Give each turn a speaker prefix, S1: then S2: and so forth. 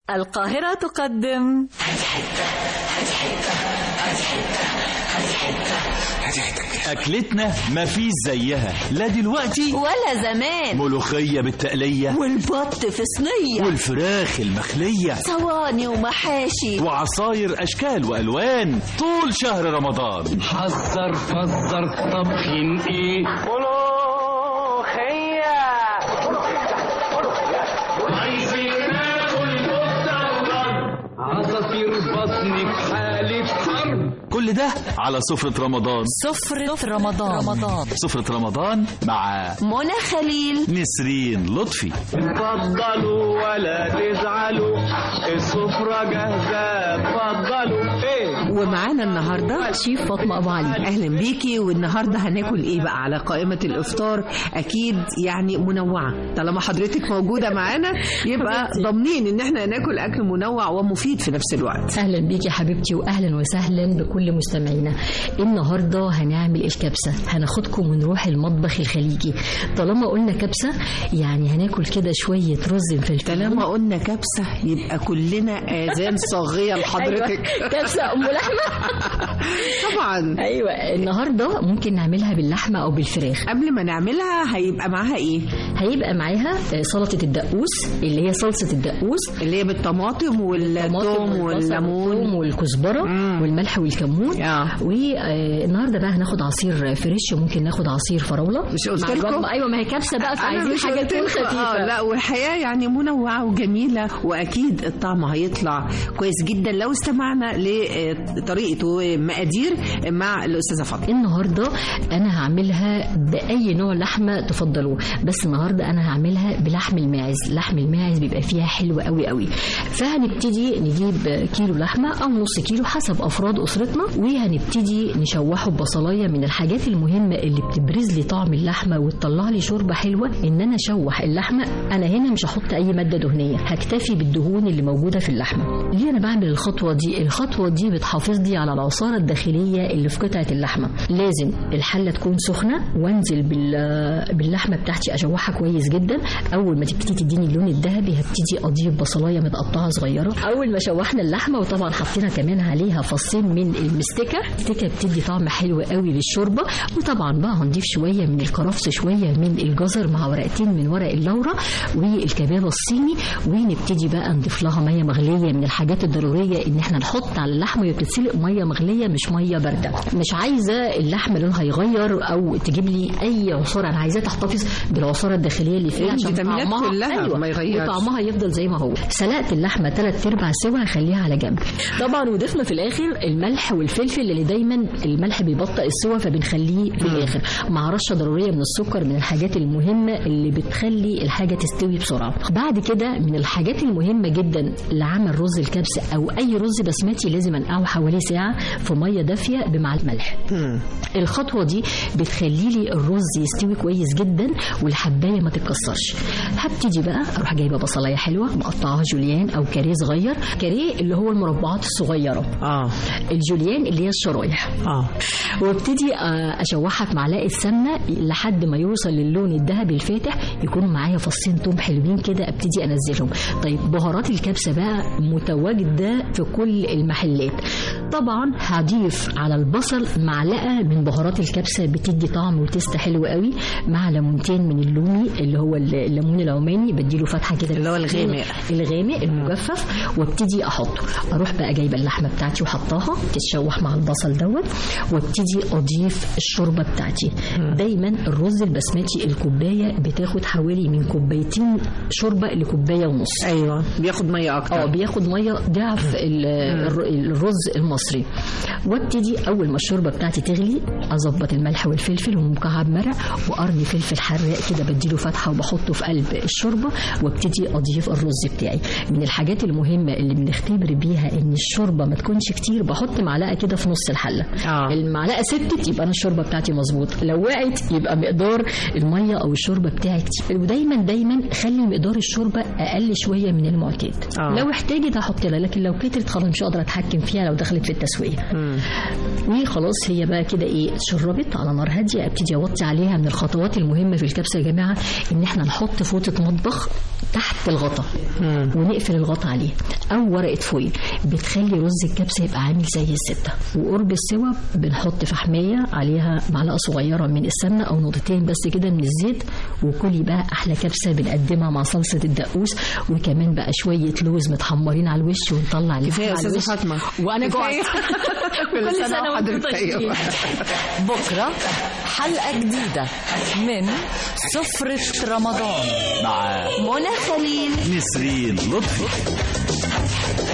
S1: القاهرة تقدم
S2: أكلتنا مفيش زيها لا دلوقتي
S1: ولا زمان
S2: ملوخية بالتقلية
S1: والبط في صينية
S2: والفراخ المخلية
S1: صواني ومحاشي
S2: وعصاير أشكال وألوان طول شهر رمضان
S3: حذر فزر طبخين ايه عايزين ناكل عصافير بطنك حالة حرب
S2: كل ده على سفرة رمضان
S1: سفرة رمضان رمضان
S2: سفرة رمضان مع
S1: منى خليل
S2: نسرين لطفي
S3: اتفضلوا ولا تزعلوا السفرة جاهزة اتفضلوا ايه
S4: ومعانا النهارده شيف فاطمه ابو علي اهلا بيكي والنهارده هناكل ايه بقى على قائمه الافطار اكيد يعني منوعه طالما حضرتك موجوده معانا يبقى ضامنين ان احنا هناكل اكل منوع ومفيد في نفس الوقت
S5: اهلا بيك يا حبيبتي واهلا وسهلا بكل مستمعينا النهارده هنعمل الكبسه هناخدكم ونروح المطبخ الخليجي طالما قلنا كبسه يعني هناكل كده شويه رز مفلفل
S4: طالما قلنا كبسه يبقى كلنا اذان صاغيه لحضرتك
S5: كبسه ام لحمه
S4: طبعا
S5: ايوه النهارده ممكن نعملها باللحمه او بالفراخ
S4: قبل ما نعملها هيبقى معاها ايه
S5: هيبقى معاها آه، سلطه الدقوس اللي هي صلصه الدقوس
S4: اللي هي بالطماطم والثوم والليمون
S5: والثوم والكزبره
S4: مم.
S5: والملح والكمون
S4: آه.
S5: والنهارده بقى هناخد عصير فريش وممكن ناخد عصير فراوله
S4: مش قلت
S5: مع
S4: لكم؟
S5: الوجبة. ايوه ما هي كبسه بقى
S4: أنا
S5: فعايزين
S4: مش
S5: حاجه
S4: قلت
S5: تكون
S4: لكم؟
S5: خفيفه
S4: آه لا والحياة يعني منوعة وجميلة وأكيد الطعم هيطلع كويس جدا لو استمعنا لطريقة ومقادير مع الأستاذة فاطمة
S5: النهارده انا هعملها باي نوع لحمه تفضلوه بس النهارده انا هعملها بلحم الماعز لحم الماعز بيبقى فيها حلو قوي قوي فهنبتدي نجيب كيلو لحمه او نص كيلو حسب افراد اسرتنا وهنبتدي نشوحه ببصلايه من الحاجات المهمه اللي بتبرز لي طعم اللحمه وتطلع لي شوربه حلوه ان انا اشوح اللحمه انا هنا مش هحط اي ماده دهنيه هكتفي بالدهون اللي موجوده في اللحمه ليه انا بعمل الخطوه دي الخطوه دي بتحافظ لي على العصاره الداخليه اللي في قطعه اللحمه لازم الحله تكون سخنه وانزل بال- باللحمه بتاعتي اشوحها كويس جدا اول ما تبتدي تديني اللون الذهبي هبتدي اضيف بصلايه متقطعه صغيره اول ما شوحنا اللحمه وطبعا حطينا كمان عليها فصين من المستكه المستكه بتدي طعم حلو قوي للشوربه وطبعا بقى هنضيف شويه من الكرفس شويه من الجزر مع ورقتين من ورق اللورة والكبابه الصيني ونبتدي بقى نضيف لها ميه مغليه من الحاجات الضروريه ان احنا نحط على اللحمه وهي بتتسلق ميه مغليه مش ميه بارده مش عايزه اللحمه لونها يغير او تجيب لي اي عصاره انا عايزاها تحتفظ بالعصاره الداخليه اللي فيها عشان
S4: الفيتامينات
S5: طعمها
S4: كلها
S5: أيوة
S4: ما يغيرش.
S5: وطعمها يفضل زي ما هو سلقت اللحمه ثلاث ارباع سوا هخليها على جنب طبعا وضفنا في الاخر الملح والفلفل اللي دايما الملح بيبطئ السوا فبنخليه في الاخر مع رشه ضروريه من السكر من الحاجات المهمه اللي بتخلي الحاجه تستوي بسرعه بعد كده من الحاجات المهمه جدا لعمل رز الكبسه او اي رز بسمتي لازم انقعه حوالي ساعه في ميه دافيه بمع الملح الخطوه دي بتخلي لي الرز يستوي كويس جدا والحبايه ما تتكسرش هبتدي بقى اروح جايبه بصلايه حلوه مقطعاها جوليان او كاريه صغير كاريه اللي هو المربعات الصغيره
S4: اه
S5: الجوليان اللي هي الشرايح
S4: اه
S5: وابتدي آه، اشوحها في معلقه سمنه لحد ما يوصل للون الذهبي الفاتح يكون معايا فصين توم حلوين كده ابتدي انزلهم طيب بهارات الكبسه بقى متواجده في كل المحلات طبعا هضيف على البصل معلقه من بهارات الكبسه بتدي طعم وتست حلو قوي مع ليمونتين من اللومي اللي هو الليمون العماني بديله فتحه كده
S4: اللي هو الغامق.
S5: الغامق المجفف وابتدي احطه اروح بقى جايبه اللحمه بتاعتي وحطاها تتشوح مع البصل دوت وابتدي اضيف الشوربه بتاعتي دايما الرز البسمتي الكوبايه بتاخد حوالي من كوبايتين شوربه لكوبايه ونص
S4: ايوه بياخد ميه
S5: اه
S4: اكتر
S5: بياخد ميه ضعف ال- الر- الرز المصري وابتدي اول ما الشوربه بتاعتي تغلي اظبط الملح والفلفل ومكعب مرق وقرن فلفل حراق كده بديله فتحه وبحطه في قلب الشوربه وابتدي اضيف الرز بتاعي من الحاجات المهمه اللي بنختبر بيها ان الشوربه ما تكونش كتير بحط معلقه كده في نص الحله
S4: آه.
S5: المعلقه ستت يبقى انا الشوربه بتاعتي مظبوط لو وقعت يبقى مقدار الميه او الشوربه بتاعي كتير ودايما دايما خلي مقدار الشوربه اقل شويه من المعتاد
S4: آه.
S5: لو احتاجت هحط لها لكن لو كترت خلاص مش هقدر اتحكم فيها لو دخلت في التسويه وخلاص هي بقى كده ايه شربت على نار هاديه ابتدي اوطي عليها من الخطوات المهمه في الكبسه يا جماعه ان احنا نحط فوطه مطبخ تحت الغطا ونقفل الغطا عليه او ورقه فويل بتخلي رز الكبسه يبقى عامل زي الزبده وقرب السوا بنحط فحميه عليها معلقه صغيره من السمنه او نقطتين بس كده من الزيت وكلي بقى احلى كبسه بنقدمها مع صلصه الدقوس وكمان بقى شويه لوز متحمرين على الوش ونطلع اللحمة
S4: كفايه يا
S5: على
S4: استاذه
S5: الوش.
S4: فاطمه
S5: وانا
S4: كفاية.
S5: جوعت
S4: كل سنه
S5: سنة وانتم
S4: وحضرتك
S5: طيبين.
S4: طيبه
S1: بكرة حلقة جديدة من سفرة رمضان
S2: مع
S1: منى خليل
S2: نسرين لطفي